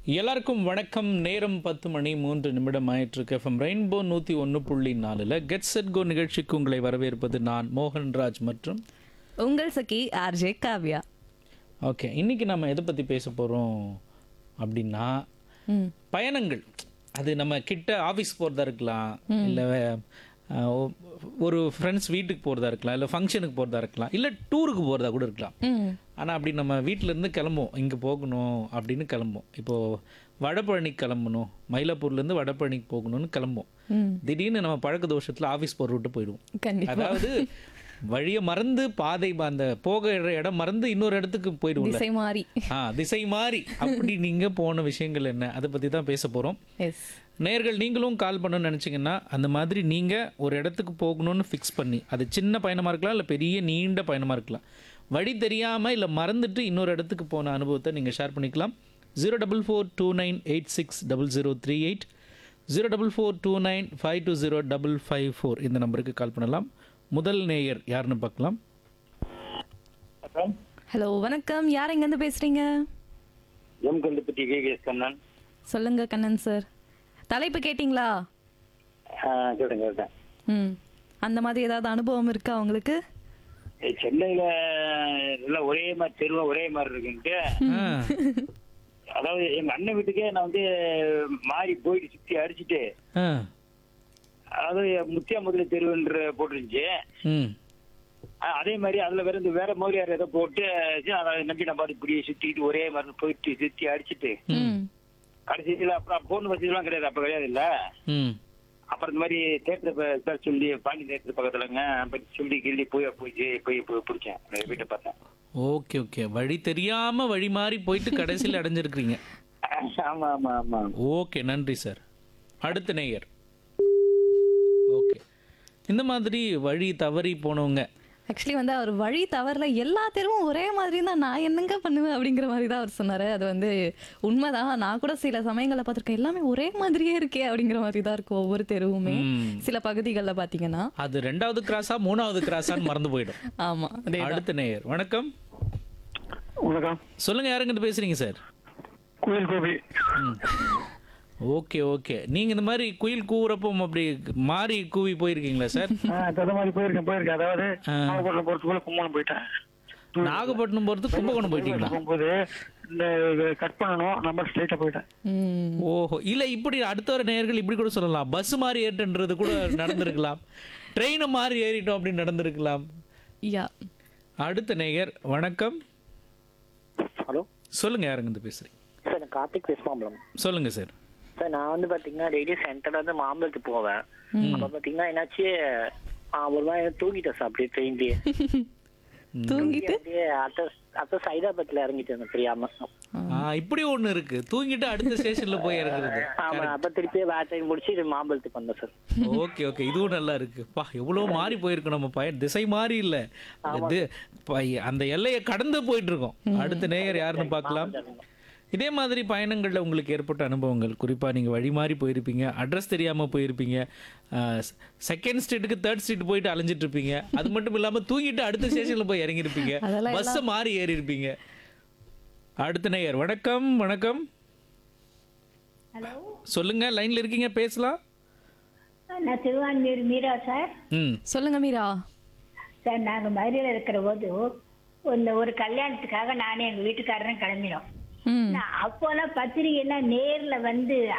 எல்லாருக்கும் வணக்கம் நேரம் பத்து மணி மூன்று நிமிடம் ஆயிட்டிருக்கு எஃப்எம் ரெயின்போ நூற்றி ஒன்று புள்ளி நாலில் கெட் செட் கோ நிகழ்ச்சிக்கு உங்களை வரவேற்பது நான் மோகன்ராஜ் மற்றும் உங்கள் சகி ஆர்ஜே காவ்யா ஓகே இன்னைக்கு நம்ம எதை பற்றி பேச போகிறோம் அப்படின்னா ம் பயணங்கள் அது நம்ம கிட்ட ஆஃபீஸ் போகிறதா இருக்கலாம் இல்லை ஒரு ஃப்ரெண்ட்ஸ் வீட்டுக்கு போகிறதா இருக்கலாம் இல்லை ஃபங்க்ஷனுக்கு போகிறதா இருக்கலாம் இல்லை டூருக்கு போகிறதா கூட இருக்கலாம் ம் ஆனால் அப்படி நம்ம வீட்டிலேருந்து கிளம்புவோம் இங்கே போகணும் அப்படின்னு கிளம்புவோம் இப்போது வடபழனிக்கு கிளம்பணும் மயிலாப்பூர்லேருந்து வடபழனிக்கு போகணும்னு கிளம்புவோம் ம் திடீர்னு நம்ம பழக்க தோஷத்தில் ஆஃபீஸ் போகிற விட்டு போயிடுவோம் கண்டிப்பா அதாவது வழியை மறந்து பாதை அந்த போகிற இடம் மறந்து இன்னொரு இடத்துக்கு போயிடுவோம்ல திசை மாறி ஆ திசை மாறி அப்படி நீங்கள் போன விஷயங்கள் என்ன அதை பற்றி தான் பேச போகிறோம் எஸ் நேர்கள் நீங்களும் கால் பண்ணணும்னு நினச்சிங்கன்னா அந்த மாதிரி நீங்கள் ஒரு இடத்துக்கு போகணும்னு ஃபிக்ஸ் பண்ணி அது சின்ன பயணமாக இருக்கலாம் இல்லை பெரிய நீண்ட பயணமாக இருக்கலாம் வழி தெரியாமல் இல்லை மறந்துட்டு இன்னொரு இடத்துக்கு போன அனுபவத்தை நீங்கள் ஷேர் பண்ணிக்கலாம் zero double four two nine eight six double zero three eight zero double four two nine five two zero double five four இந்த நம்பருக்கு கால் பண்ணலாம் முதல் நேயர் யாருன்னு பார்க்கலாம் ஹலோ வணக்கம் யார் எங்கேருந்து பேசுறீங்க எம் கல்லுப்பட்டி கேகேஎஸ் கண்ணன் சொல்லுங்க கண்ணன் சார் தலைப்பு கேட்டிங்களா ஆ, கேட்டேன் கேட்டேன் ம் அந்த மாதிரி ஏதாவது அனுபவம் இருக்கா உங்களுக்கு ஏய், சென்னையில எல்லாம் ஒரே மாதிரி தெருவா ஒரே மாதிரி இருக்குன்ட்டு ஆ அதாவது எங்க அண்ணன் வீட்டுக்கே நான் வந்து மாறி போயிட்டு சுத்தி அடிச்சுட்டு ஆ அதாவது முத்தியா முதல தெருவுன்ற போட்டுருந்துச்சு ம் ஆ, அதே மாதிரி அதுல வேற இந்த வேற முதலியார் ஏதோ போட்டு சரி, அதை நம்பி நம்ம இப்படி சுத்திட்டு ஒரே மாதிரி போயிட்டு சுத்தி அடிச்சுட்டு ம் கடைசியில அப்புறம் போன் வசதிலாம் கிடையாது அப்ப கிடையாது இல்ல ம் அப்புறம் இந்த மாதிரி தேட்டர் பேர் சொல்லி பாண்டி தேட்டர் பக்கத்துலங்க அப்படி சொல்லி கிள்ளி போய் போய் போய் போய் பிடிச்சேன் வீட்டை பார்த்தேன் ஓகே ஓகே வழி தெரியாமல் வழி மாறி போயிட்டு கடைசியில் அடைஞ்சிருக்கிறீங்க ஆமா ஆமா ஆமா ஓகே நன்றி சார் அடுத்த நேயர் ஓகே இந்த மாதிரி வழி தவறி போனவங்க ஆக்சுவலி வந்து அவர் வழி தவறல எல்லா தெருவும் ஒரே மாதிரி தான் நான் என்னங்க பண்ணுவேன் அப்படிங்கிற மாதிரி தான் அவர் சொன்னாரு அது வந்து உண்மைதான் நான் கூட சில சமயங்களில் பார்த்துருக்கேன் எல்லாமே ஒரே மாதிரியே இருக்கே அப்படிங்கிற மாதிரி தான் இருக்கும் ஒவ்வொரு தெருவுமே ம். சில பகுதிகளில் பார்த்தீங்கன்னா அது ரெண்டாவது கிராஸா மூணாவது கிராஸான்னு மறந்து போயிடும் ஆமா அதே அடுத்த நேயர் வணக்கம் வணக்கம் சொல்லுங்க யாருங்கிட்ட பேசுறீங்க சார் கோயில் கோபி ஓகே ஓகே நீங்க இந்த மாதிரி குயில் கூவுறப்போ அப்படி மாறி கூவி போயிருக்கீங்களா சார் அந்த மாதிரி போயிருக்கேன் போயிருக்கேன் அதாவது ஆ. நாகப்பட்டினம் போறதுக்குள்ள கும்பகோணம் போயிட்டேன் நாகப்பட்டினம் போறது கும்பகோணம் போயிட்டீங்களா போகும்போது இந்த கட் பண்ணணும் நம்பர் ஸ்ட்ரைட்டா போயிட்டேன் ம் ஓஹோ இல்ல இப்படி அடுத்த வர நேயர்கள் இப்படி கூட சொல்லலாம் பஸ் மாதிரி ஏறிட்டுன்றது கூட நடந்திருக்கலாம் ட்ரெயினை மாதிரி ஏறிட்டோம் அப்படின்னு நடந்திருக்கலாம் யா அடுத்த நேயர் வணக்கம் ஹலோ சொல்லுங்க யாருங்க இருந்து பேசுறீங்க சார் நான் கார்த்திக் வெஸ்மாம்பலம் சொல்லுங்க சார் சார் நான் வந்து பாத்தீங்கன்னா டெய்லி சென்டர்ல இருந்து மாம்பலத்துக்கு போவேன் அப்ப பாத்தீங்கன்னா என்னாச்சு ஆ, ஒரு மாதிரி தூங்கிட்டேன் சார் அப்படியே ட்ரெயின்லயே தூங்கிட்டு அப்படியே அத்த அத்த சைதாபாத்ல இறங்கிட்டேன் தெரியாம ஆ, இப்படி ஒண்ணு இருக்கு தூங்கிட்டு அடுத்த ஸ்டேஷன்ல போய் இறங்குறது ஆமா அப்ப திருப்பி வேற ட்ரெயின் முடிச்சு இது மாம்பலத்துக்கு வந்தேன் சார் ஓகே ஓகே இதுவும் நல்லா இருக்கு பா எவ்வளவு மாறி போயிருக்கு நம்ம பையன் திசை மாறி இல்ல இது ப- அந்த எல்லையை கடந்து போயிட்டு இருக்கோம் அடுத்த நேயர் யாருன்னு பார்க்கலாம் இதே மாதிரி பயணங்கள்ல உங்களுக்கு ஏற்பட்ட அனுபவங்கள் குறிப்பா நீங்க வழி மாறி போயிருப்பீங்க அட்ரஸ் தெரியாம போயிருப்பீங்க செகண்ட் ஸ்ட்ரீட்டுக்கு தேர்ட் ஸ்ட்ரீட் போயிட்டு அலைஞ்சிட்டு இருப்பீங்க அது மட்டும் இல்லாம தூங்கிட்டு அடுத்த ஸ்டேஷன்ல போய் இறங்கியிருப்பீங்க அதெல்லாம் பஸ் மாறி ஏறி இருப்பீங்க அடுத்த நேயர் வணக்கம் வணக்கம் ஹலோ சொல்லுங்க லைன்ல இருக்கீங்க பேசலாம் நான் திருவான்மியூர் மீரா சார் ம் சொல்லுங்க மீரா சார் நாங்கள் மதுரையில் இருக்கிற போது இந்த ஒரு கல்யாணத்துக்காக நானே எங்கள் வீட்டுக்காரரும் கிளம்பினோம் ம் நான் அப்போல்லாம் பத்திரிகைலாம் நேர்ல வந்து